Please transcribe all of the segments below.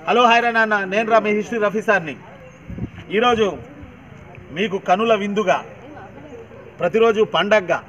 Hello hi నాన్న నేను రా మీ హిస్టరీ రఫీ సార్ని ఈరోజు మీకు కనుల విందుగా ప్రతిరోజు పండగగా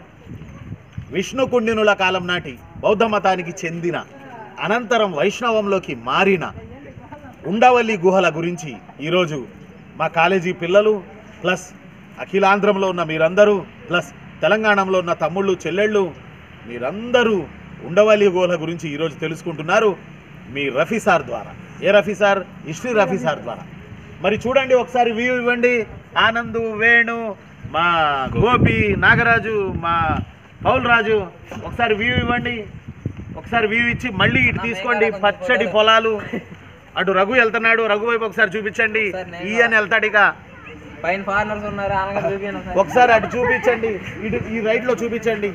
విష్ణు కుండినుల కాలం నాటి బౌద్ధ మతానికి చెందిన అనంతరం వైష్ణవంలోకి మారిన ఉండవల్లి గుహల గురించి ఈరోజు మా కాలేజీ పిల్లలు ప్లస్ అఖిలాంధ్రంలో ఉన్న మీరందరూ ప్లస్ తెలంగాణలో ఉన్న తమ్ముళ్ళు చెల్లెళ్ళు మీరందరూ ఉండవల్లి గుహల గురించి ఈరోజు తెలుసుకుంటున్నారు మీ రఫీ సార్ ద్వారా ఏ Rafi sir history Rafi sir ద్వారా మరి చూడండి ఒకసారి వ్యూ ఇవ్వండి ఆనందు వేణు మా గోపి నాగరాజు మా పౌల్ రాజు ఒకసారి వ్యూ ఇవ్వండి ఒకసారి వ్యూ ఇచ్చి మళ్ళీ ఇటు తీసుకోండి పచ్చడి పొలాలు అటు రఘు వెళ్తున్నాడు రఘు వైపు ఒకసారి చూపించండి ఈయన వెళ్తాడు ఇక పైన ఫారినర్స్ ఉన్నారు అనగా చూపించండి ఒకసారి అటు చూపించండి ఇటు ఈ రైట్ లో చూపించండి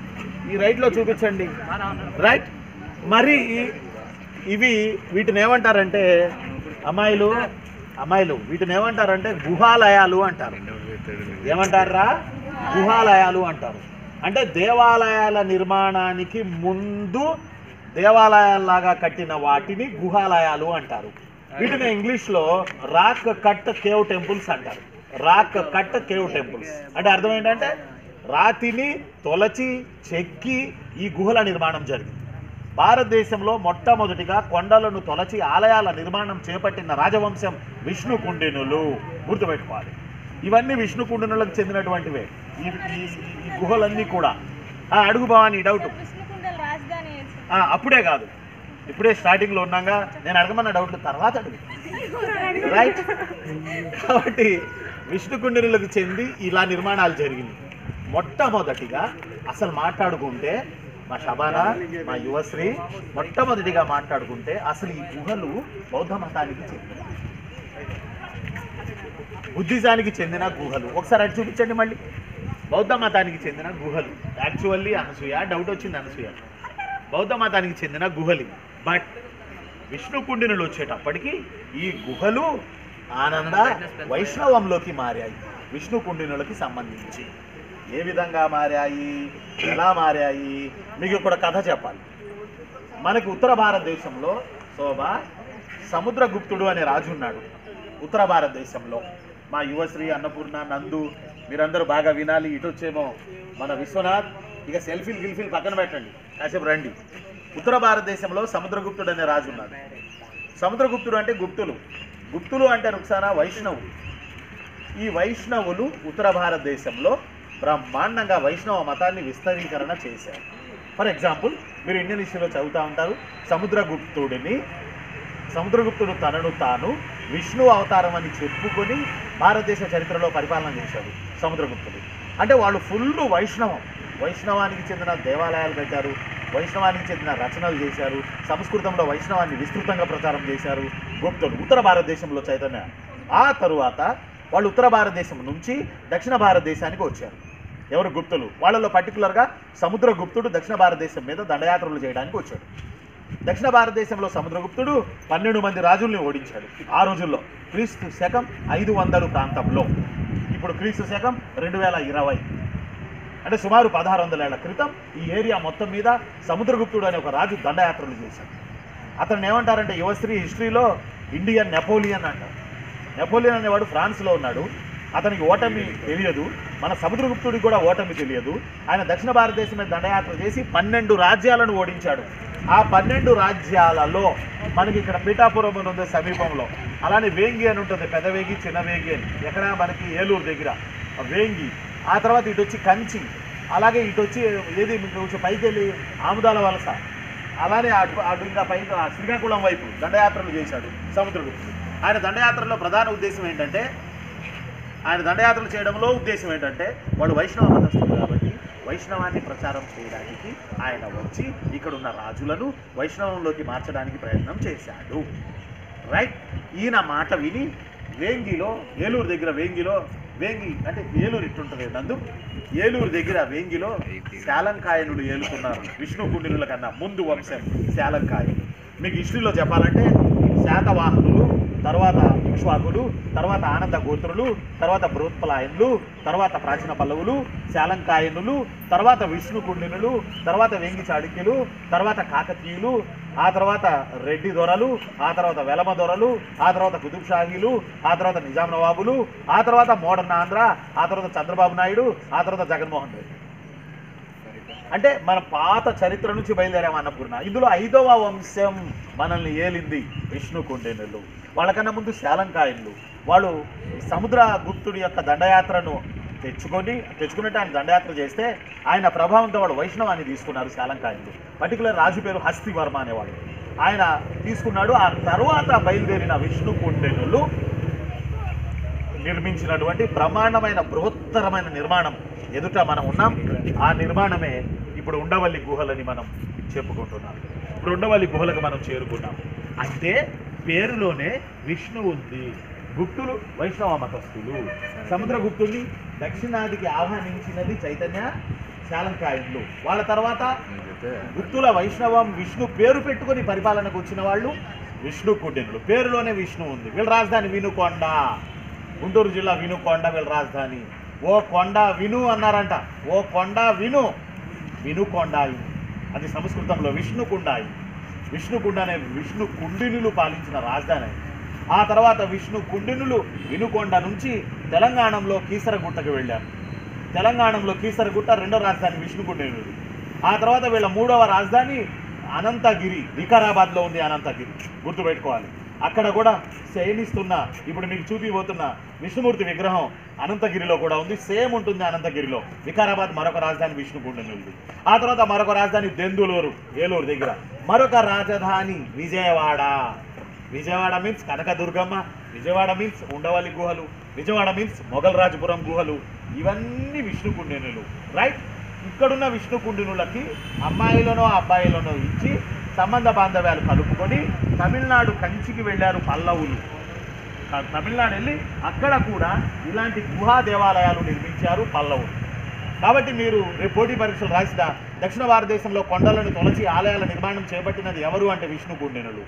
ఈ రైట్ లో చూపించండి రైట్ మరి ఈ- ఇవి వీటిని ఏమంటారంటే అమ్మాయిలు అమ్మాయిలు వీటిని ఏమంటారంటే గుహాలయాలు అంటారు ఏమంటారా గుహాలయాలు అంటారు అంటే దేవాలయాల నిర్మాణానికి ముందు దేవాలయాల్లాగా కట్టిన వాటిని గుహాలయాలు అంటారు వీటిని ఇంగ్లీష్లో రాక్ కట్ కేవ్ టెంపుల్స్ అంటారు రాక్ కట్ కేవ్ టెంపుల్స్ అంటే అర్థం ఏంటంటే రాతిని తొలచి చెక్కి ఈ గుహల నిర్మాణం జరిగింది భారతదేశంలో మొట్టమొదటిగా కొండలను తొలచి ఆలయాల నిర్మాణం చేపట్టిన రాజవంశం విష్ణు కుండినులు గుర్తుపెట్టుకోవాలి ఇవన్నీ విష్ణు కుండినులకు చెందినటువంటివే ఈ ఈ- ఈ గుహలన్నీ కూడా ఆ, అడుగు భవాని డౌట్ విష్ణుకుండల రాజధాని ఏది? ఆ, అప్పుడే కాదు ఇప్పుడే స్టార్టింగ్లో ఉన్నాగా నేను అడగమన్న డౌట్లు తర్వాత అడుగు రైట్ కాబట్టి విష్ణుకుండినులకు చెంది ఇలా నిర్మాణాలు జరిగినాయి మొట్టమొదటిగా అసలు మాట్లాడుకుంటే మా శబానా మా యువశ్రీ మొట్టమొదటిగా మాట్లాడుకుంటే అసలు ఈ గుహలు బౌద్ధ మతానికి చెందిన బుద్ధిజానికి చెందిన గుహలు ఒకసారి అటు చూపించండి మళ్ళీ బౌద్ధ మతానికి చెందిన గుహలు యాక్చువల్లీ అనసూయ డౌట్ వచ్చింది అనసూయ బౌద్ధ మతానికి చెందిన గుహలు ఇవి. బట్ విష్ణు కుండినులు వచ్చేటప్పటికి ఈ గుహలు ఆనంద వైష్ణవంలోకి మారాయి విష్ణు కుండినులకి సంబంధించి ఏ విధంగా మారాయి ఎలా మారాయి మీకు ఇక్కడ కథ చెప్పాలి మనకి ఉత్తర భారతదేశంలో శోభ సముద్రగుప్తుడు అనే రాజు ఉన్నాడు ఉత్తర భారతదేశంలో మా యువశ్రీ అన్నపూర్ణ నందు మీరందరూ బాగా వినాలి ఇటు వచ్చేమో మన విశ్వనాథ్ ఇక సెల్ఫీలు గిల్ఫీలు పక్కన పెట్టండి కాసేపు రండి ఉత్తర భారతదేశంలో సముద్రగుప్తుడు అనే రాజు ఉన్నాడు సముద్రగుప్తుడు అంటే గుప్తులు గుప్తులు అంటే రుక్సానా వైష్ణవులు ఈ వైష్ణవులు ఉత్తర భారతదేశంలో బ్రహ్మాండంగా వైష్ణవ మతాన్ని విస్తరీకరణ చేశారు ఫర్ ఎగ్జాంపుల్ మీరు ఇండియన్ హిస్టరీలో చదువుతూ ఉంటారు సముద్రగుప్తుడిని సముద్రగుప్తుడు తనను తాను విష్ణు అవతారం అని చెప్పుకొని భారతదేశ చరిత్రలో పరిపాలన చేశాడు సముద్రగుప్తుడు అంటే వాళ్ళు ఫుల్ వైష్ణవం వైష్ణవానికి చెందిన దేవాలయాలు కట్టారు వైష్ణవానికి చెందిన రచనలు చేశారు సంస్కృతంలో వైష్ణవాన్ని విస్తృతంగా ప్రచారం చేశారు గుప్తులు ఉత్తర భారతదేశంలో చైతన్య ఆ తరువాత వాళ్ళు ఉత్తర భారతదేశం నుంచి దక్షిణ భారతదేశానికి వచ్చారు ఎవరు గుప్తులు వాళ్ళలో పర్టికులర్గా సముద్రగుప్తుడు దక్షిణ భారతదేశం మీద దండయాత్రలు చేయడానికి వచ్చాడు దక్షిణ భారతదేశంలో సముద్రగుప్తుడు పన్నెండు మంది రాజుల్ని ఓడించాడు ఆ రోజుల్లో క్రీస్తు శకం ఐదు వందలు ప్రాంతంలో ఇప్పుడు క్రీస్తు శకం రెండు వేల ఇరవై అంటే సుమారు పదహారు వందల ఏళ్ల క్రితం ఈ ఏరియా మొత్తం మీద సముద్రగుప్తుడు అనే ఒక రాజు దండయాత్రలు చేశాడు అతను ఏమంటారంటే యువశ్రీ హిస్టరీలో ఇండియన్ నెపోలియన్ అంటారు నెపోలియన్ అనేవాడు ఫ్రాన్స్లో ఉన్నాడు అతనికి ఓటమి తెలియదు మన సముద్రగుప్తుడికి కూడా ఓటమి తెలియదు ఆయన దక్షిణ భారతదేశం మీద దండయాత్ర చేసి పన్నెండు రాజ్యాలను ఓడించాడు ఆ పన్నెండు రాజ్యాలలో మనకి ఇక్కడ పీఠాపురం అని ఉంది సమీపంలో అలానే వేంగి అని ఉంటుంది పెద్ద వేగి చిన్న వేగి అని ఎక్కడ మనకి ఏలూరు దగ్గర ఆ వేంగి ఆ తర్వాత ఇటు వచ్చి కంచి అలాగే ఇటు వచ్చి ఏది మీకు కొంచెం పైకి వెళ్ళి ఆముదాల వలస అలానే అటు అటు ఇంకా పైన ఆ శ్రీకాకుళం వైపు దండయాత్రలు చేశాడు సముద్రగుప్తుడు ఆయన దండయాత్రలో ప్రధాన ఉద్దేశం ఏంటంటే ఆయన దండయాత్రలు చేయడంలో ఉద్దేశం ఏంటంటే వాడు వైష్ణవ మతస్థుడు కాబట్టి వైష్ణవాన్ని ప్రచారం చేయడానికి ఆయన వచ్చి ఇక్కడున్న రాజులను వైష్ణవంలోకి మార్చడానికి ప్రయత్నం చేశాడు రైట్ ఈయన మాట విని వేంగిలో ఏలూరు దగ్గర వేంగిలో వేంగి అంటే ఏలూరు ఇట్టుంటుంది నందు ఏలూరు దగ్గర వేంగిలో శాలంకాయనులు ఏలుతున్నారు విష్ణు కుండినుల కన్నా ముందు వంశం శాలంకాయనులు మీకు హిస్టరీలో చెప్పాలంటే శాతవాహనులు తర్వాత ఇక్ష్వాకులు తర్వాత ఆనంద గోత్రులు తర్వాత బృహత్పలాయనులు తర్వాత ప్రాచీన పల్లవులు శాలంకాయనులు తర్వాత విష్ణు కుండినులు తర్వాత వేంగి చాళుక్యులు తర్వాత కాకతీయులు ఆ తర్వాత రెడ్డి దొరలు ఆ తర్వాత వెలమ దొరలు ఆ తర్వాత కుతుబ్ షాహీలు ఆ తర్వాత నిజాం నవాబులు ఆ తర్వాత మోడర్న్ ఆంధ్ర ఆ తర్వాత చంద్రబాబు నాయుడు ఆ తర్వాత జగన్మోహన్ రెడ్డి అంటే మన పాత చరిత్ర నుంచి బయలుదేరాం అన్నపూర్ణ ఇందులో ఐదవ వంశం మనల్ని ఏలింది విష్ణు కుండేనులు వాళ్ళకన్నా ముందు శాలంకాయన్లు వాళ్ళు ఈ సముద్ర గుప్తుడి యొక్క దండయాత్రను తెచ్చుకొని తెచ్చుకున్నట్టు ఆయన దండయాత్ర చేస్తే ఆయన ప్రభావంతో వాడు వైష్ణవాన్ని తీసుకున్నారు శాలంకాయన్లు పర్టికులర్ రాజు పేరు హస్తివర్మ అనేవాడు ఆయన తీసుకున్నాడు ఆ తర్వాత బయలుదేరిన విష్ణు కుండేనులు నిర్మించినటువంటి బ్రహ్మాండమైన బృహత్తరమైన నిర్మాణం ఎదుట మనం ఉన్నాం ఆ నిర్మాణమే ఇప్పుడు ఉండవల్లి గుహలని మనం చెప్పుకుంటున్నాం ఇప్పుడు ఉండవల్లి గుహలకు మనం చేరుకున్నాం అంటే పేరులోనే విష్ణు ఉంది గుప్తులు వైష్ణవ మతస్థులు సముద్రగుప్తుల్ని దక్షిణాదికి ఆహ్వానించినది చైతన్య శాలంకాయులు వాళ్ళ తర్వాత గుప్తుల వైష్ణవం విష్ణు పేరు పెట్టుకొని పరిపాలనకు వచ్చిన వాళ్ళు విష్ణు కుటినులు పేరులోనే విష్ణు ఉంది వీళ్ళ రాజధాని వినుకొండ గుంటూరు జిల్లా వినుకొండ వీళ్ళ రాజధాని ఓ కొండ విను అన్నారంట ఓ కొండ విను వినుకొండాయి అది సంస్కృతంలో విష్ణుకుండాయి విష్ణుకుండ అనే విష్ణు కుండినులు పాలించిన రాజధాని అది. ఆ తర్వాత విష్ణు కుండినులు వినుకొండ నుంచి తెలంగాణలో కీసరగుట్టకు వెళ్ళారు తెలంగాణలో కీసరగుట్ట రెండో రాజధాని విష్ణుకుండినులు ఆ తర్వాత వీళ్ళ మూడవ రాజధాని అనంతగిరి వికారాబాద్లో ఉంది అనంతగిరి గుర్తుపెట్టుకోవాలి అక్కడ కూడా శయనిస్తున్న ఇప్పుడు మీకు చూపిపోతున్న విష్ణుమూర్తి విగ్రహం అనంతగిరిలో కూడా ఉంది సేమ్ ఉంటుంది అనంతగిరిలో వికారాబాద్ మరొక రాజధాని విష్ణుకుండని ఉంది ఆ తర్వాత మరొక రాజధాని దెందులూరు ఏలూరు దగ్గర మరొక రాజధాని విజయవాడ విజయవాడ మీన్స్ కనకదుర్గమ్మ విజయవాడ మీన్స్ ఉండవల్లి గుహలు విజయవాడ మీన్స్ మొఘల్ రాజపురం గుహలు ఇవన్నీ విష్ణుకుండినులు రైట్ ఇక్కడున్న విష్ణుకుండినులకి అమ్మాయిలనో అబ్బాయిలనో ఇచ్చి సంబంధ బాంధవ్యాలు కలుపుకొని తమిళనాడు కంచికి వెళ్ళారు పల్లవులు త- తమిళనాడు వెళ్ళి అక్కడ కూడా ఇలాంటి గుహా దేవాలయాలు నిర్మించారు పల్లవులు కాబట్టి మీరు రేపు పోటీ పరీక్షలు రాసిన దక్షిణ భారతదేశంలో కొండలను తొలచి ఆలయాల నిర్మాణం చేపట్టినది ఎవరు అంటే విష్ణుకుండినులు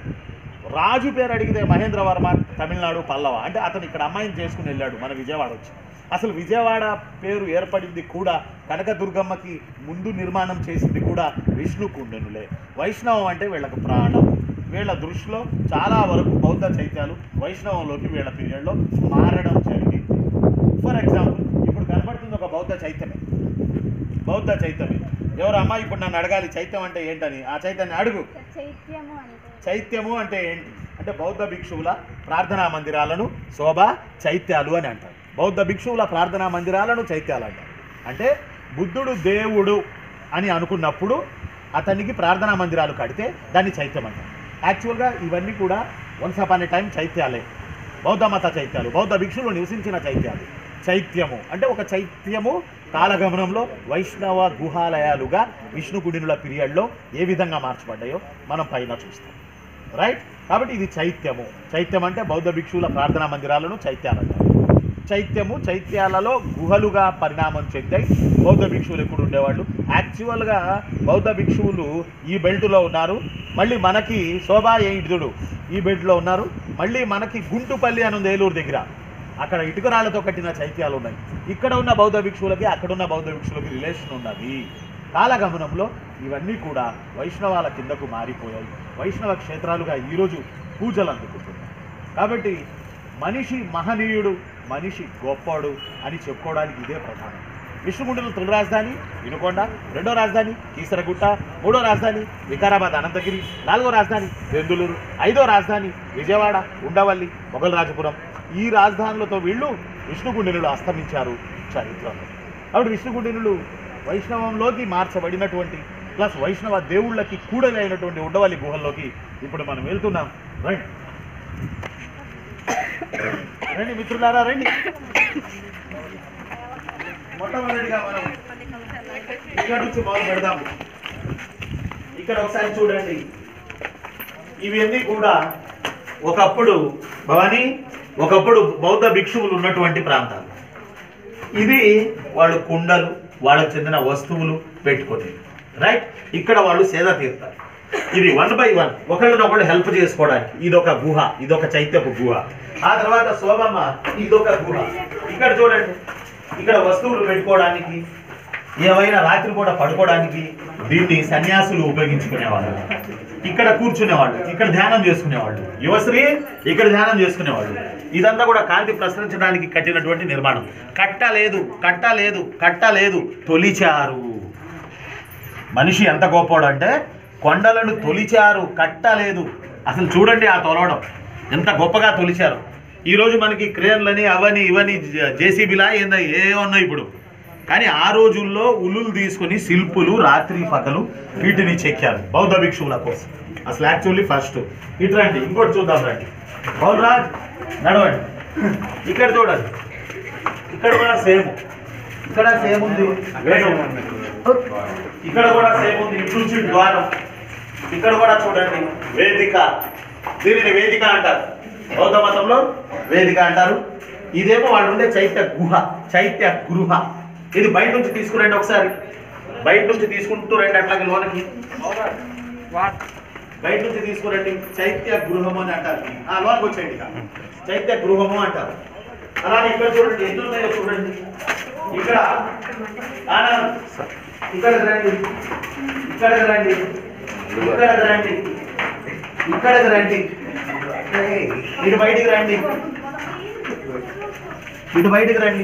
రాజు పేరు అడిగితే మహేంద్రవర్మ తమిళనాడు పల్లవ అంటే అతను ఇక్కడ అమ్మాయిని చేసుకుని వెళ్ళాడు మన విజయవాడ వచ్చి అసలు విజయవాడ పేరు ఏర్పడింది కూడా కనకదుర్గమ్మకి ముందు నిర్మాణం చేసింది కూడా విష్ణుకుండెనులే వైష్ణవం అంటే వీళ్ళకు ప్రాణం వీళ్ళ దృష్టిలో చాలా వరకు బౌద్ధ చైత్యాలు వైష్ణవంలోకి వీళ్ళ పీరియడ్లో మారడం జరిగింది ఫర్ ఎగ్జాంపుల్ ఇప్పుడు కనబడుతుంది ఒక బౌద్ధ చైత్యమే బౌద్ధ చైత్యమే ఎవరు అమ్మా ఇప్పుడు నన్ను అడగాలి చైత్యం అంటే ఏంటని ఆ చైత్యాన్ని అడుగు చైత్యము అంటే చైత్యము అంటే ఏంటి అంటే బౌద్ధ భిక్షువుల ప్రార్థనా మందిరాలను శోభ చైత్యాలు అని అంటారు బౌద్ధ భిక్షువుల ప్రార్థనా మందిరాలను చైత్యాలు అంటారు అంటే బుద్ధుడు దేవుడు అని అనుకున్నప్పుడు అతనికి ప్రార్థనా మందిరాలు కడితే దాన్ని చైత్యం అంటారు యాక్చువల్గా ఇవన్నీ కూడా వన్స్ అపాన్ టైం చైత్యాలే బౌద్ధ మత చైత్యాలు బౌద్ధ భిక్షులు నివసించిన చైత్యాలు చైత్యము అంటే ఒక చైత్యము కాలగమనంలో వైష్ణవ గుహాలయాలుగా విష్ణుకుడినుల పీరియడ్లో ఏ విధంగా మార్చబడ్డాయో మనం పైన చూస్తాం రైట్ కాబట్టి ఇది చైత్యము చైత్యం అంటే బౌద్ధ భిక్షువుల ప్రార్థనా మందిరాలను చైత్యాలు అంటారు చైత్యము చైత్యాలలో గుహలుగా పరిణామం చెందాయి బౌద్ధ భిక్షువులు ఎప్పుడు ఉండేవాళ్ళు యాక్చువల్గా బౌద్ధ భిక్షువులు ఈ బెల్ట్లో ఉన్నారు మళ్ళీ మనకి శోభా ఎయిడ్దుడు ఈ బెల్ట్లో ఉన్నారు మళ్ళీ మనకి గుంటుపల్లి అని ఉంది ఏలూరు దగ్గర అక్కడ ఇటుకరాళ్లతో కట్టిన చైత్యాలు ఉన్నాయి ఇక్కడ ఉన్న బౌద్ధ భిక్షువులకి అక్కడ ఉన్న బౌద్ధ భిక్షువులకి రిలేషన్ ఉన్నది కాలగమనంలో ఇవన్నీ కూడా వైష్ణవాల కిందకు మారిపోయాయి వైష్ణవ క్షేత్రాలుగా ఈరోజు పూజలు అందుకుంటున్నాయి కాబట్టి మనిషి మహనీయుడు మనిషి గొప్పడు అని చెప్పుకోవడానికి ఇదే ప్రధానం విష్ణుగుండెల తొలి రాజధాని వినుకొండ రెండో రాజధాని కీసరగుట్ట మూడో రాజధాని వికారాబాద్ అనంతగిరి నాలుగో రాజధాని బెందులూరు ఐదో రాజధాని విజయవాడ ఉండవల్లి మొఘల్ రాజపురం ఈ రాజధానులతో వీళ్ళు విష్ణుగుండెనులు అస్తమించారు చరిత్రలో కాబట్టి విష్ణుగుండెనులు వైష్ణవంలోకి మార్చబడినటువంటి ప్లస్ వైష్ణవ దేవుళ్ళకి కూడలి అయినటువంటి ఉండవల్లి గుహల్లోకి ఇప్పుడు మనం వెళ్తున్నాం రండి రండి మిత్రులారా రండి మొట్టమొదటిగా మనం ఇక్కడ నుంచి మొదలు పెడదాం ఇక్కడ ఒకసారి చూడండి ఇవన్నీ కూడా ఒకప్పుడు భవానీ ఒకప్పుడు బౌద్ధ భిక్షువులు ఉన్నటువంటి ప్రాంతాలు ఇది వాళ్ళు కుండలు వాళ్ళకు చెందిన వస్తువులు పెట్టుకునేవి రైట్ ఇక్కడ వాళ్ళు సేద తీరుతారు ఇది వన్ బై వన్ ఒకళ్ళనొకళ్ళు హెల్ప్ చేసుకోవడానికి ఇదొక గుహ ఇదొక చైత్యపు గుహ ఆ తర్వాత శోభమ్మ ఇదొక గుహ ఇక్కడ చూడండి ఇక్కడ వస్తువులు పెట్టుకోవడానికి ఏవైనా రాత్రి పూట పడుకోవడానికి దీన్ని సన్యాసులు ఉపయోగించుకునేవాళ్ళు ఇక్కడ కూర్చునేవాళ్ళు ఇక్కడ ధ్యానం చేసుకునేవాళ్ళు యువశ్రీ ఇక్కడ ధ్యానం చేసుకునేవాళ్ళు ఇదంతా కూడా కాంతి ప్రసరించడానికి కట్టినటువంటి నిర్మాణం కట్ట లేదు కట్ట లేదు కట్ట లేదు తొలిచారు మనిషి ఎంత గొప్పోడు అంటే కొండలను తొలిచారు కట్టలేదు అసలు చూడండి ఆ తొలవడం ఎంత గొప్పగా తొలిచారు ఈరోజు మనకి క్రేన్లని అవని ఇవని జేసీబీలా ఏందా ఏ ఉన్నాయి ఇప్పుడు కానీ ఆ రోజుల్లో ఉలులు తీసుకొని శిల్పులు రాత్రి పగలు వీటిని చెక్కారు బౌద్ధ భిక్షువుల కోసం అసలు యాక్చువల్లీ ఫస్ట్ ఇటు రండి ఇంకోటి చూద్దాం రండి బౌలరాజ్ నడవండి ఇక్కడ చూడండి ఇక్కడ కూడా సేమ్ ఇక్కడ సేమ్ ఉంది వేగం. ఇక్కడ కూడా సేమ్ ఉంది ఇటు నుంచి ద్వారం ఇక్కడ కూడా చూడండి వేదిక దీనిని వేదిక అంటారు బౌద్ధ మతంలో వేదిక అంటారు ఇదేమో వాళ్ళు ఉండే చైత్య గుహ చైత్య గృహ ఇది బయట నుంచి తీసుకురండి ఒకసారి బయట నుంచి తీసుకుంటూ రండి అట్లాగే లోనకి బయట నుంచి తీసుకురండి చైత్య గృహము అని అంటారు ఆ లోనకి వచ్చేయండి ఇక. చైత్య గృహము అంటారు అలాగే ఇక్కడ చూడండి ఎన్ని ఉన్నాయో చూడండి ఇక్కడ ఆనంద్ ఇక్కడ రండి ఇక్కడ రండి ఇక్కడ రండి ఇక్కడ రండి ఇటు బయటికి రండి ఇటు బయటికి రండి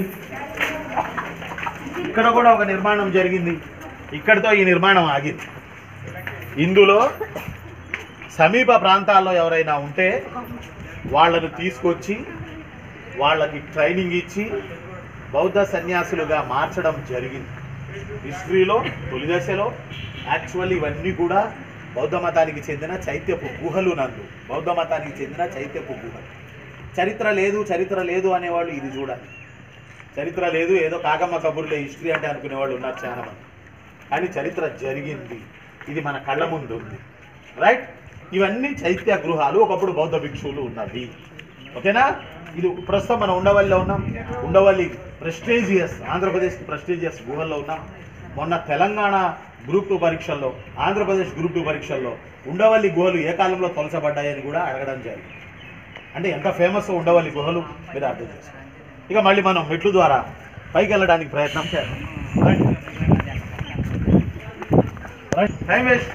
ఇక్కడ కూడా ఒక నిర్మాణం జరిగింది ఇక్కడితో ఈ నిర్మాణం ఆగింది ఇందులో సమీప ప్రాంతాల్లో ఎవరైనా ఉంటే వాళ్ళను తీసుకొచ్చి వాళ్ళకి ట్రైనింగ్ ఇచ్చి బౌద్ధ సన్యాసులుగా మార్చడం జరిగింది హిస్టరీలో తొలి దశలో యాక్చువల్లీ ఇవన్నీ కూడా బౌద్ధ మతానికి చెందిన చైత్యపు గుహలు నందు బౌద్ధ మతానికి చెందిన చైత్యపు గుహలు చరిత్ర లేదు చరిత్ర లేదు అనేవాళ్ళు ఇది చూడాలి చరిత్ర లేదు ఏదో కాకమ్మ కబుర్లే హిస్టరీ అంటే అనుకునే వాళ్ళు ఉన్నారు చాలా మంది కానీ చరిత్ర జరిగింది ఇది మన కళ్ళ ముందు ఉంది రైట్ ఇవన్నీ చైత్య గృహాలు ఒకప్పుడు బౌద్ధ భిక్షువులు ఉన్నవి ఓకేనా ఇది ప్రస్తుతం మనం ఉండవల్లిలో ఉన్నాం ఉండవల్లి ప్రెస్టీజియస్ ఆంధ్రప్రదేశ్ ప్రెస్టీజియస్ గుహల్లో ఉన్నాం మొన్న తెలంగాణ గ్రూప్ టూ పరీక్షల్లో ఆంధ్రప్రదేశ్ గ్రూప్ టూ పరీక్షల్లో ఉండవల్లి గుహలు ఏ కాలంలో తొలచబడ్డాయని కూడా అడగడం జరిగింది అంటే ఎంత ఫేమస్ ఉండవల్లి గుహలు మీరు అర్థం చేసుకోండి ఇక మళ్ళీ మనం మెట్లు ద్వారా పైకి వెళ్ళడానికి ప్రయత్నం చేద్దాం రైట్ రైట్ టైం వేస్ట్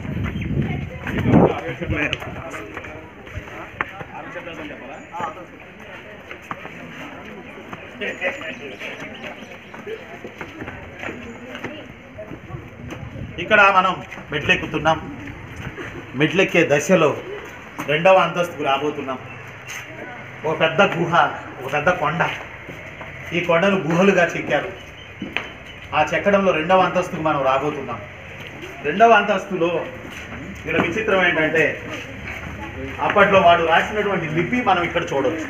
ఇక్కడ మనం మెట్లెక్కుతున్నాం మెట్లెక్కే దశలో రెండవ అంతస్తుకు రాబోతున్నాం ఒక పెద్ద గుహ ఒక పెద్ద కొండ ఈ కొండను గుహలుగా చెక్కారు ఆ చెక్కడంలో రెండవ అంతస్తుకు మనం రాబోతున్నాం రెండవ అంతస్తులో ఇక్కడ విచిత్రం ఏంటంటే అప్పట్లో వాడు రాసినటువంటి లిపి మనం ఇక్కడ చూడవచ్చు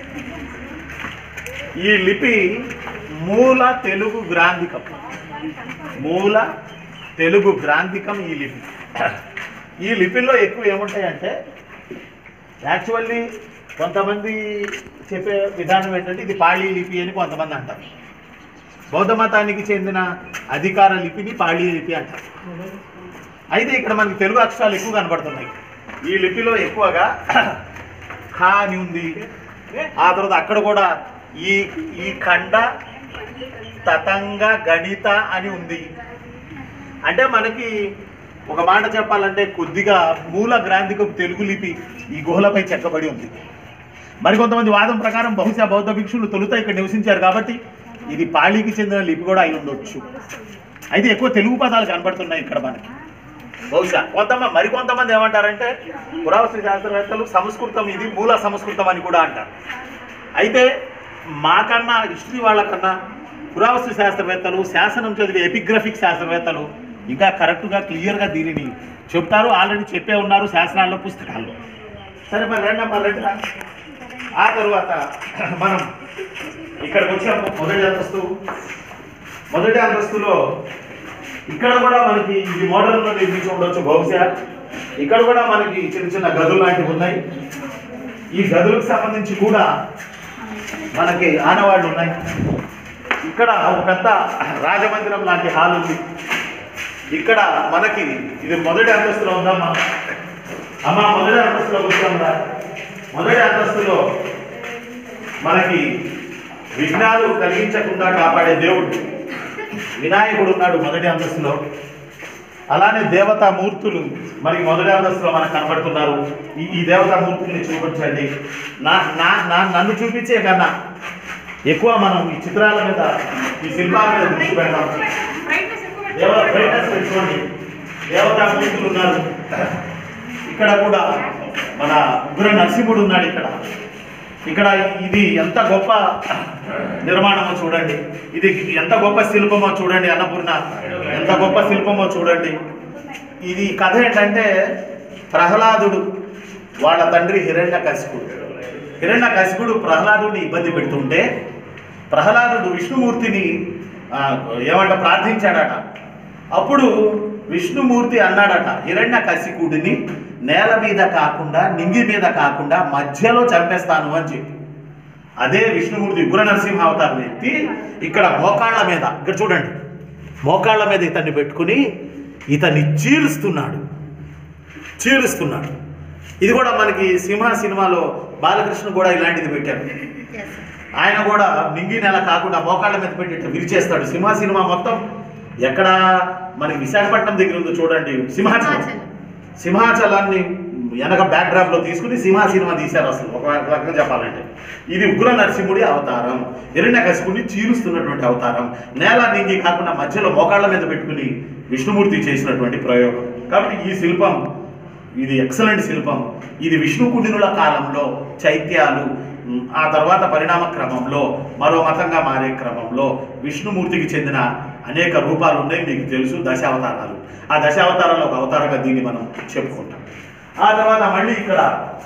ఈ లిపి మూల తెలుగు గ్రాంధికం మూల తెలుగు గ్రాంధికం ఈ లిపి ఈ లిపిలో ఎక్కువ ఏముంటాయంటే యాక్చువల్లీ కొంతమంది చెప్పే విధానం ఏంటంటే ఇది పాళీ లిపి అని కొంతమంది అంటారు బౌద్ధ మతానికి చెందిన అధికార లిపిని పాళీ లిపి అంటారు అయితే ఇక్కడ మనకి తెలుగు అక్షరాలు ఎక్కువ కనబడుతున్నాయి ఈ లిపిలో ఎక్కువగా ఖ అని ఉంది ఆ తర్వాత అక్కడ కూడా ఈ ఈ ఖండ తతంగ గణిత అని ఉంది అంటే మనకి ఒక మాట చెప్పాలంటే కొద్దిగా మూల గ్రాంధికం తెలుగు లిపి ఈ గుహలపై చెక్కబడి ఉంది మరి కొంతమంది వాదం ప్రకారం బహుశా బౌద్ధ భిక్షులు తొలుత ఇక్కడ నివసించారు కాబట్టి ఇది పాళీకి చెందిన లిపి కూడా అయి ఉండొచ్చు అయితే ఎక్కువ తెలుగు పదాలు కనబడుతున్నాయి ఇక్కడ మనకి బహుశా కొంతమంది మరి కొంతమంది ఏమంటారంటే పురావస్తు శాస్త్రవేత్తలు సంస్కృతం ఇది మూల సంస్కృతం అని కూడా అంటారు అయితే మాకన్నా హిస్టరీ వాళ్ళకన్నా పురావస్తు శాస్త్రవేత్తలు శాసనం చదివే ఎపిగ్రఫిక్ శాస్త్రవేత్తలు ఇంకా కరెక్ట్గా క్లియర్గా దీనిని చెప్తారు ఆల్రెడీ చెప్పే ఉన్నారు శాస్త్రాల్లో పుస్తకాల్లో సరే మరి రండి అమ్మా రండి రా. ఆ తరువాత మనం ఇక్కడికి వచ్చాము మొదటి అంతస్తు మొదటి అంతస్తులో ఇక్కడ కూడా మనకి ఇది మోడర్న్లో నిర్మించి ఉండొచ్చు బహుశా ఇక్కడ కూడా మనకి చిన్న చిన్న గదులు లాంటివి ఉన్నాయి ఈ గదులకు సంబంధించి కూడా మనకి ఆనవాళ్ళు ఉన్నాయి ఇక్కడ ఒక పెద్ద రాజమందిరం లాంటి హాల్ ఉంది ఇక్కడ మనకి ఇది మొదటి అంతస్తులో ఉందమ్మా అమ్మ మొదటి అంతస్తులో కూర్చోందా మొదటి అంతస్తులో మనకి విఘ్నాలు కలిగించకుండా కాపాడే దేవుడు వినాయకుడు ఉన్నాడు మొదటి అంతస్తులో అలానే దేవతా మూర్తులు మరి మొదటి అంతస్తులో మనకు కనబడుతున్నారు ఈ ఈ దేవతా మూర్తుల్ని చూపించండి నా నా నా నన్ను చూపించే కన్నా ఎక్కువ మనం ఈ చిత్రాల మీద ఈ శిల్పాల మీద దృష్టి పెడతాం దేవ బ్రైట్నెస్ పెట్టుకోండి దేవతా మూర్తులు ఉన్నారు ఇక్కడ కూడా మన ఉగ్ర నరసింహుడు ఉన్నాడు ఇక్కడ ఇక్కడ ఇది ఎంత గొప్ప నిర్మాణమో చూడండి ఇది ఎంత గొప్ప శిల్పమో చూడండి అన్నపూర్ణ ఎంత గొప్ప శిల్పమో చూడండి ఇది కథ ఏంటంటే ప్రహ్లాదుడు వాళ్ళ తండ్రి హిరణ్య కశిపుడు హిరణ్య కశిపుడు ప్రహ్లాదుడిని ఇబ్బంది పెడుతుంటే ప్రహ్లాదుడు విష్ణుమూర్తిని ఆ, ఏమంట ప్రార్థించాడట అప్పుడు విష్ణుమూర్తి అన్నాడట హిరణ్య కశికుడిని నేల మీద కాకుండా నింగి మీద కాకుండా మధ్యలో చంపేస్తాను అని చెప్పి అదే విష్ణుమూర్తి ఉగ్ర నరసింహ అవతారం ఎత్తి ఇక్కడ మోకాళ్ళ మీద ఇక్కడ చూడండి మోకాళ్ళ మీద ఇతన్ని పెట్టుకుని ఇతన్ని చీలుస్తున్నాడు చీలుస్తున్నాడు ఇది కూడా మనకి సింహ సినిమాలో బాలకృష్ణ కూడా ఇలాంటిది పెట్టారు ఆయన కూడా నింగి నెల కాకుండా మోకాళ్ళ మీద పెట్టి ఇట్లా విరిచేస్తాడు సింహ సినిమా మొత్తం ఎక్కడ మనకి విశాఖపట్నం దగ్గర ఉందో చూడండి సింహాచలం సింహాచలాన్ని వెనక బ్యాక్ డ్రాప్ లో తీసుకుని సింహ సినిమా తీశారు అసలు ఒక రకంగా చెప్పాలంటే ఇది ఉగ్ర నరసింహుడి అవతారం ఎరిన కసిపుడిని చీలుస్తున్నటువంటి అవతారం నేల నింగి కాకుండా మధ్యలో మోకాళ్ళ మీద పెట్టుకుని విష్ణుమూర్తి చేసినటువంటి ప్రయోగం కాబట్టి ఈ శిల్పం ఇది ఎక్సలెంట్ శిల్పం ఇది విష్ణు కుండినుల కాలంలో చైత్యాలు ఉమ్, ఆ తర్వాత పరిణామ క్రమంలో మరో మతంగా మారే క్రమంలో విష్ణుమూర్తికి చెందిన అనేక రూపాలు ఉన్నాయి మీకు తెలుసు దశావతారాలు ఆ దశావతారాల్లో ఒక అవతారంగా దీన్ని మనం చెప్పుకుంటాం ఆ తర్వాత మళ్ళీ ఇక్కడ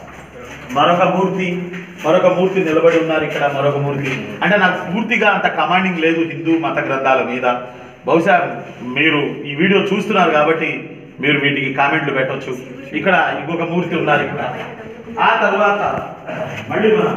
మరొక మూర్తి మరొక మూర్తి నిలబడి ఉన్నారు ఇక్కడ మరొక మూర్తి అంటే నాకు పూర్తిగా అంత కమాండింగ్ లేదు హిందూ మత గ్రంథాల మీద బహుశా మీరు ఈ వీడియో చూస్తున్నారు కాబట్టి మీరు వీటికి కామెంట్లు పెట్టొచ్చు ఇక్కడ ఇంకొక మూర్తి ఉన్నారు ఇక్కడ ఆ తర్వాత మళ్ళీ మనం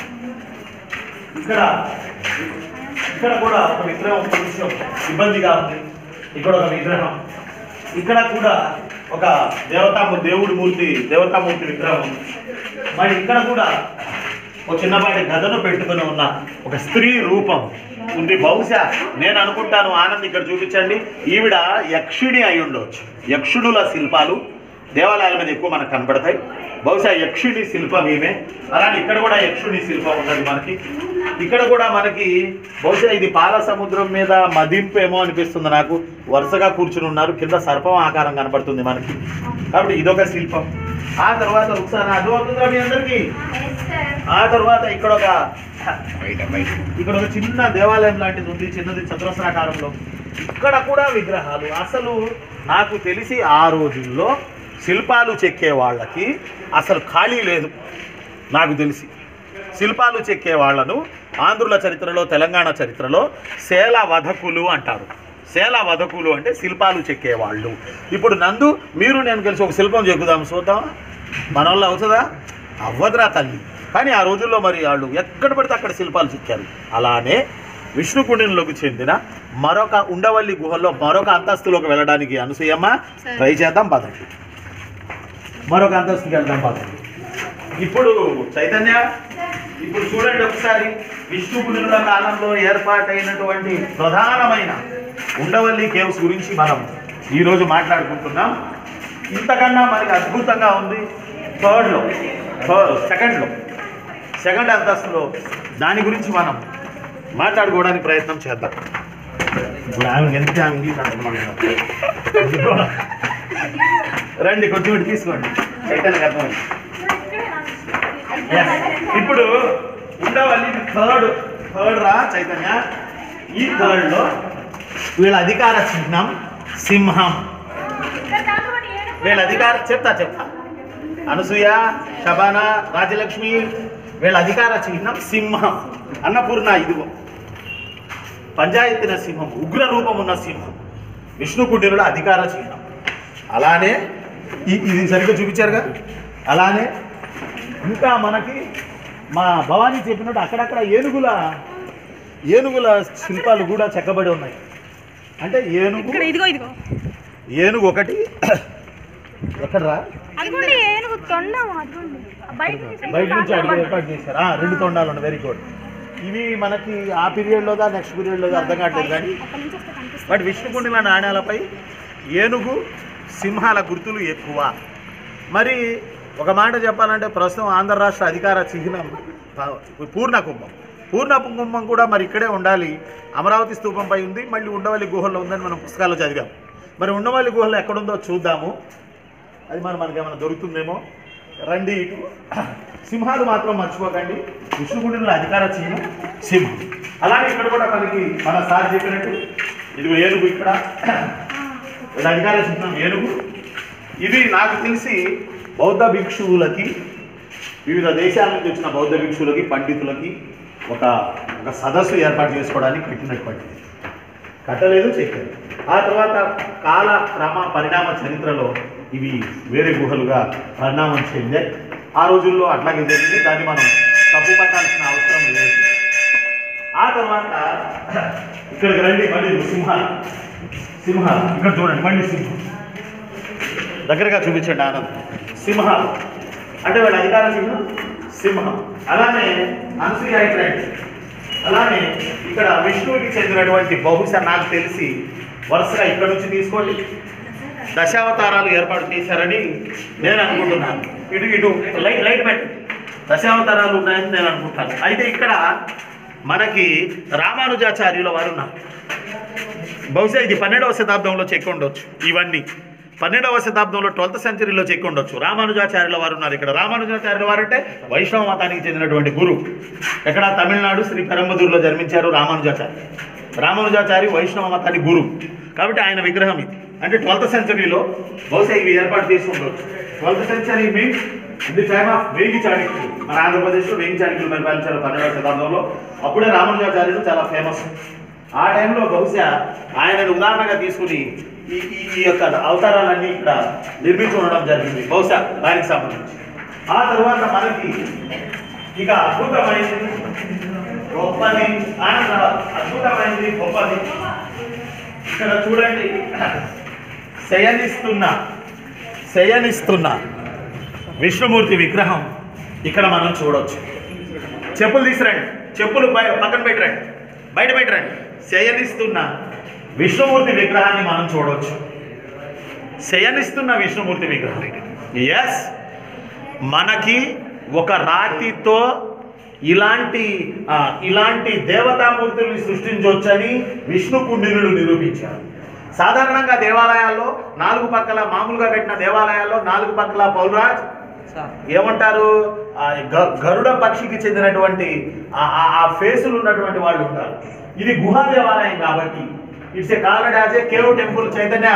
ఇక్కడ ఇక్కడ కూడా ఒక విగ్రహం కొంచెం ఇబ్బందిగా ఉంది ఇక్కడ ఒక విగ్రహం ఇక్కడ కూడా ఒక దేవతా దేవుడి మూర్తి దేవతామూర్తి విగ్రహం ఉంది. మరి ఇక్కడ కూడా ఒక చిన్నపాటి గదను పెట్టుకుని ఉన్న ఒక స్త్రీ రూపం ఉంది బహుశా నేను అనుకుంటాను ఆనంద్ ఇక్కడ చూపించండి ఈవిడ యక్షిణి అయి ఉండవచ్చు యక్షుడుల శిల్పాలు దేవాలయాల మీద ఎక్కువ మనకు కనపడతాయి బహుశా యక్షుడి శిల్పం ఈమె అలానే ఇక్కడ కూడా యక్షుడి శిల్పం ఉన్నది మనకి ఇక్కడ కూడా మనకి బహుశా ఇది పాల సముద్రం మీద మదింపేమో అనిపిస్తుంది నాకు వరుసగా కూర్చుని ఉన్నారు కింద సర్పం ఆకారం కనపడుతుంది మనకి కాబట్టి ఇదొక శిల్పం ఆ తర్వాత ఒకసారి అర్థమవుతుందా మీ అందరికీ ఆ తర్వాత ఇక్కడ ఒక ఇక్కడ ఒక చిన్న దేవాలయం లాంటిది ఉంది చిన్నది చతురస్రాకారంలో ఇక్కడ కూడా విగ్రహాలు అసలు నాకు తెలిసి ఆ రోజుల్లో శిల్పాలు చెక్కే వాళ్ళకి అసలు ఖాళీ లేదు నాకు తెలిసి శిల్పాలు చెక్కే వాళ్ళను ఆంధ్రుల చరిత్రలో తెలంగాణ చరిత్రలో శేల వధకులు అంటారు శేల వధకులు అంటే శిల్పాలు చెక్కే వాళ్ళు ఇప్పుడు నందు మీరు నేను కలిసి ఒక శిల్పం చెక్కుదాం చూద్దాం మన వల్ల అవుతుందా అవ్వదురా తల్లి కానీ ఆ రోజుల్లో మరి వాళ్ళు ఎక్కడ పడితే అక్కడ శిల్పాలు చెక్కారు అలానే విష్ణుకుండిలోకి చెందిన మరొక ఉండవల్లి గుహల్లో మరొక అంతస్తులోకి వెళ్ళడానికి అనసూయమ్మ ట్రై చేద్దాం పదండి మరొక అంతస్తుకి వెళ్దాం పదండి ఇప్పుడు చైతన్య ఇప్పుడు చూడండి ఒకసారి విష్ణుకునుల కాలంలో ఏర్పాటైనటువంటి ప్రధానమైన ఉండవల్లి కేవ్స్ గురించి మనం ఈరోజు మాట్లాడుకుంటున్నాం ఇంతకన్నా మనకి అద్భుతంగా ఉంది థర్డ్లో థర్డ్ సెకండ్లో సెకండ్ అంతస్తులో దాని గురించి మనం మాట్లాడుకోవడానికి ప్రయత్నం చేద్దాం ఇప్పుడు ఆమె ఎంత ఆమె ఇంగ్లీష్ అంటున్నాను రండి కొంచెం ఇటు తీసుకోండి చైతన్యకి అర్థమైంది Yes. ఇప్పుడు ఉండవల్లి థర్డ్ థర్డ్ రా చైతన్య ఈ థర్డ్ లో వీళ్ళ అధికార చిహ్నం సింహం వీళ్ళ అధికార చెప్తా చెప్తా అనసూయ శబానా రాజలక్ష్మి వీళ్ళ అధికార చిహ్నం సింహం అన్నపూర్ణ ఇదిగో పంచాయతీన సింహం ఉగ్ర రూపం ఉన్న సింహం విష్ణు కుటీరుల అధికార చిహ్నం అలానే ఈ- ఇది సరిగ్గా చూపించారుగా అలానే ఇంకా మనకి మా భవానీ చెప్పినట్టు అక్కడక్కడ ఏనుగుల ఏనుగుల శిల్పాలు కూడా చెక్కబడి ఉన్నాయి అంటే ఏనుగు ఇక్కడ ఇదిగో ఇదిగో ఏనుగు ఒకటి ఎక్కడరా అదిగోండి ఏనుగు తొండం అదిగోండి బయట నుంచి బయట నుంచి అడుగు ఏర్పాటు చేశారు ఆ, రెండు తొండాలు ఉన్నాయి వెరీ గుడ్ ఇవి మనకి ఆ పీరియడ్లోదా నెక్స్ట్ పీరియడ్లోదా అర్థం కావట్లేదు కానీ అక్కడి నుంచి వస్తే కనిపిస్తుంది బట్ విష్ణుకుండిల నాణ్యాలపై ఏనుగు సింహాల గుర్తులు ఎక్కువ మరి ఒక మాట చెప్పాలంటే ప్రస్తుతం ఆంధ్ర రాష్ట్ర అధికార చిహ్నం ప- పూర్ణ కుంభం పూర్ణ కుంభం కూడా మరి ఇక్కడే ఉండాలి అమరావతి స్తూపంపై ఉంది మళ్ళీ ఉండవల్లి గుహల్లో ఉందని మనం పుస్తకాల్లో చదివాం మరి ఉండవల్లి గుహలో ఎక్కడుందో చూద్దాము అది మరి మనకి ఏమైనా దొరుకుతుందేమో రండి ఇటు సింహాలు మాత్రం మర్చిపోకండి విష్ణుగుండంలో అధికార చిహ్నం సింహం అలాగే ఇక్కడ కూడా మనకి మన సార్ చెప్పినట్టు ఇదిగో ఏనుగు ఇక్కడ ఇది అధికార చిహ్నం ఏనుగు ఇది నాకు తెలిసి బౌద్ధ భిక్షువులకి వివిధ దేశాల నుంచి వచ్చిన బౌద్ధ భిక్షువులకి పండితులకి ఒక ఒక సదస్సు ఏర్పాటు చేసుకోవడానికి పెట్టినటువంటిది కట్టలేదు చెక్కారు ఆ తర్వాత కాల క్రమ పరిణామ చరిత్రలో ఇవి వేరే గుహలుగా పరిణామం చెందే ఆ రోజుల్లో అట్లాగే జరిగింది దాన్ని మనం తప్పు పట్టాల్సిన అవసరం లేదు ఆ తర్వాత ఇక్కడికి రండి మళ్ళీ సింహాలు సింహాలు ఇక్కడ చూడండి మళ్ళీ సింహం దగ్గరగా చూపించండి ఆనంద్ సింహాలు అంటే వాళ్ళ అధికార సింహం సింహం అలానే అనసూయ ఇట్లాంటి అలానే ఇక్కడ విష్ణువుకి చెందినటువంటి బహుశా నాకు తెలిసి వరుసగా ఇక్కడ నుంచి తీసుకోండి దశావతారాలు ఏర్పాటు చేశారని నేను అనుకుంటున్నాను ఇటు ఇటు లైట్ లైట్ పెట్టి దశావతారాలు ఉన్నాయని నేను అనుకుంటాను అయితే ఇక్కడ మనకి రామానుజాచార్యుల వారు ఉన్నారు బహుశా ఇది పన్నెండవ శతాబ్దంలో చెక్కి ఉండొచ్చు ఇవన్నీ పన్నెండవ శతాబ్దంలో ట్వెల్త్ సెంచరీలో చెక్కి ఉండొచ్చు రామానుజాచార్యుల వారు ఉన్నారు ఇక్కడ రామానుజాచార్యుల వారు అంటే వైష్ణవ మతానికి చెందినటువంటి గురు ఎక్కడ తమిళనాడు శ్రీ పెరంబదూరులో జన్మించారు రామానుజాచార్య రామానుజాచారి వైష్ణవ మతానికి గురు కాబట్టి ఆయన విగ్రహం ఇది అంటే ట్వెల్త్ సెంచరీలో బహుశా ఇవి ఏర్పాటు చేసి ఉండొచ్చు ట్వెల్త్ సెంచరీ మీన్స్ ఇది టైమ్ ఆఫ్ వేగి చాణక్యులు మన ఆంధ్రప్రదేశ్లో వేగి చాణక్యులు పరిపాలించారు పన్నెండవ శతాబ్దంలో అప్పుడే రామానుజాచార్యులు చాలా ఫేమస్ ఆ టైంలో బహుశా ఆయనను ఉదాహరణగా తీసుకుని ఈ ఈ ఈ యొక్క అవతారాలన్నీ ఇక్కడ నిర్మించి ఉండడం జరిగింది బహుశా దానికి సంబంధించి ఆ తర్వాత మనకి ఇక అద్భుతమైనది గొప్పది ఆనంద అద్భుతమైనది గొప్పది ఇక్కడ చూడండి శయనిస్తున్న శయనిస్తున్న విష్ణుమూర్తి విగ్రహం ఇక్కడ మనం చూడొచ్చు చెప్పులు తీసురండి చెప్పులు బయ- పక్కన పెట్టరండి బయట పెట్టరండి శయనిస్తున్న విష్ణుమూర్తి విగ్రహాన్ని మనం చూడవచ్చు శయనిస్తున్న విష్ణుమూర్తి విగ్రహం ఎస్ మనకి ఒక రాతితో ఇలాంటి ఆ, ఇలాంటి దేవతామూర్తుల్ని సృష్టించవచ్చని విష్ణు కుండినులు నిరూపించారు సాధారణంగా దేవాలయాల్లో నాలుగు పక్కల మామూలుగా కట్టిన దేవాలయాల్లో నాలుగు పక్కల పౌరాజ్ సార్ ఏమంటారు ఆ గ- గరుడ పక్షికి చెందినటువంటి ఆ- ఆ- ఆ ఫేసులు ఉన్నటువంటి వాళ్ళు ఉంటారు ఇది గుహా దేవాలయం కాబట్టి it's a called as a cave temple Chaitanya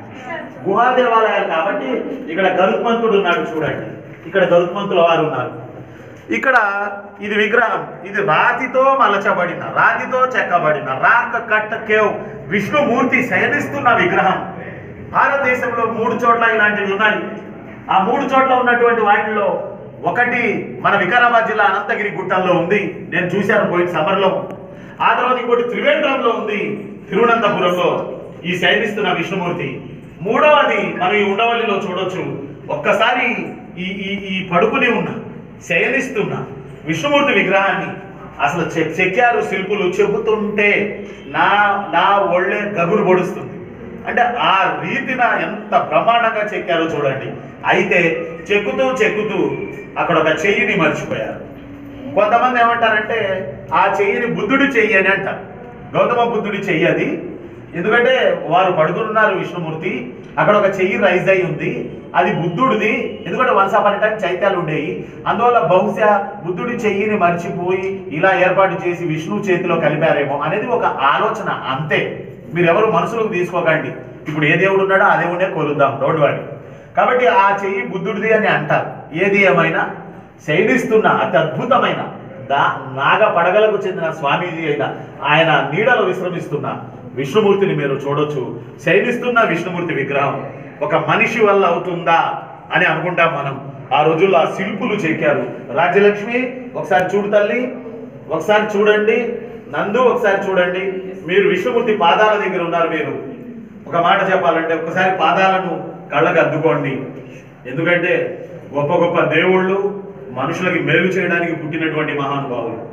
గుహా దేవాలయాలు కాబట్టి ఇక్కడ గరుత్మంతుడు ఉన్నాడు చూడండి ఇక్కడ గరుత్మంతుల వారు ఉన్నారు ఇక్కడ ఇది విగ్రహం ఇది రాతితో మలచబడిన రాతితో చెక్కబడిన రాక్ కట్ కేవ్ విష్ణుమూర్తి శయనిస్తున్న విగ్రహం భారతదేశంలో మూడు చోట్ల ఇలాంటివి ఉన్నాయి ఆ మూడు చోట్ల ఉన్నటువంటి వాటిల్లో ఒకటి మన వికారాబాద్ జిల్లా అనంతగిరి గుట్టల్లో ఉంది నేను చూశాను పోయిన సమ్మర్లో ఆ తర్వాత ఇంకోటి త్రివేంద్రంలో ఉంది తిరువనంతపురంలో ఈ శయనిస్తున్న విష్ణుమూర్తి మూడవది మనం ఈ ఉండవల్లిలో చూడొచ్చు ఒక్కసారి ఈ ఈ ఈ పడుకుని ఉన్న శయనిస్తున్న విష్ణుమూర్తి విగ్రహాన్ని అసలు చె- చెక్కారు శిల్పులు చెబుతుంటే నా నా ఒళ్ళే గగురు పొడుస్తుంది అంటే ఆ రీతిన ఎంత బ్రహ్మాండంగా చెక్కారో చూడండి అయితే చెక్కుతూ చెక్కుతూ అక్కడ ఒక చెయ్యిని మర్చిపోయారు కొంతమంది ఏమంటారంటే ఆ చెయ్యిని బుద్ధుడి చెయ్యి అని అంటారు గౌతమ బుద్ధుడి చెయ్యి అది ఎందుకంటే వారు పడుకున్నారు విష్ణుమూర్తి అక్కడ ఒక చెయ్యి రైజ్ అయి ఉంది అది బుద్ధుడిది ఎందుకంటే వన్స్ అపాన్ టైం చైత్యాలు ఉండేవి అందువల్ల బహుశా బుద్ధుడి చెయ్యిని మర్చిపోయి ఇలా ఏర్పాటు చేసి విష్ణు చేతిలో కలిపారేమో అనేది ఒక ఆలోచన అంతే మీరెవరు మనసులోకి తీసుకోకండి ఇప్పుడు ఏ దేవుడు ఉన్నాడో ఆ దేవుడే కొలుద్దాం డోంట్ వరీ కాబట్టి ఆ చెయ్యి బుద్ధుడిది అని అంటారు ఏది ఏమైనా శైలిస్తున్న అతి అద్భుతమైన దా నాగ పడగలకు చెందిన స్వామీజీ అయిన ఆయన నీడలో విశ్రమిస్తున్న విష్ణుమూర్తిని మీరు చూడొచ్చు శైలిస్తున్న విష్ణుమూర్తి విగ్రహం ఒక మనిషి వల్ల అవుతుందా అని అనుకుంటాం మనం ఆ రోజుల్లో ఆ శిల్పులు చెక్కారు రాజ్యలక్ష్మి ఒకసారి చూడు తల్లి ఒకసారి చూడండి నందు ఒకసారి చూడండి మీరు విష్ణుమూర్తి పాదాల దగ్గర ఉన్నారు మీరు ఒక మాట చెప్పాలంటే ఒకసారి పాదాలను కళ్ళకు అద్దుకోండి ఎందుకంటే గొప్ప గొప్ప దేవుళ్ళు మనుషులకి మేలు చేయడానికి పుట్టినటువంటి మహానుభావులు